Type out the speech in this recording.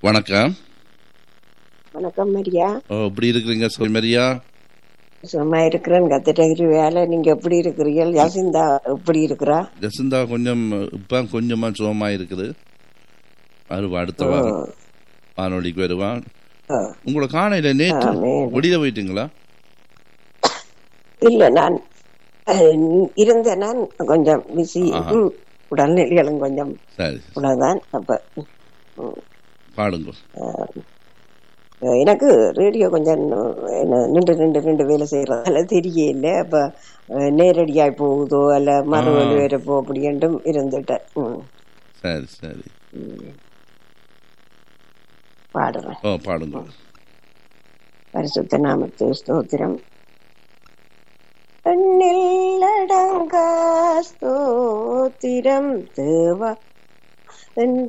வணக்கம் வணக்கம் மரியா ஓ எப்படி இருக்கிறீங்க சொல் மரியா சும்மா இருக்கிறேன் கத்துட்டு வேலை நீங்க எப்படி இருக்கிறீர்கள் யசிந்தா எப்படி இருக்கிறா ஜசந்தா கொஞ்சம் இப்போ கொஞ்சமா சுகமா இருக்குது வருவா அடுத்த வாரம் வானொலிக்கு வருவான் ஆ. உங்களை காணையில நேற்று ஆமென். வெளியில போயிட்டீங்களா இல்ல நான் அஹ், இருந்தேன் நான் கொஞ்சம் பிஸி ஆஹா. உடல்நிலைகளும் கொஞ்சம் சரி உள்ளதான் அப்ப ம், பாடுங்க அஹ், எனக்கு ரேடியோ கொஞ்சம் என்ன, நின்று நின்று நின்று வேலை செய்யறதால தெரியல அப்ப அஹ், நேரடியாய் போகுதோ அல்ல மறுவழி வேற போ அப்படின்ட்டும் இருந்துட்டேன் ம், சரி சரி பாடுறேன் ஓ பாடுங்க பரிசுத்த நாமத்து ஸ்தோத்திரம் எண்ணில் அடங்கா ஸ்தோத்திரம் தேவா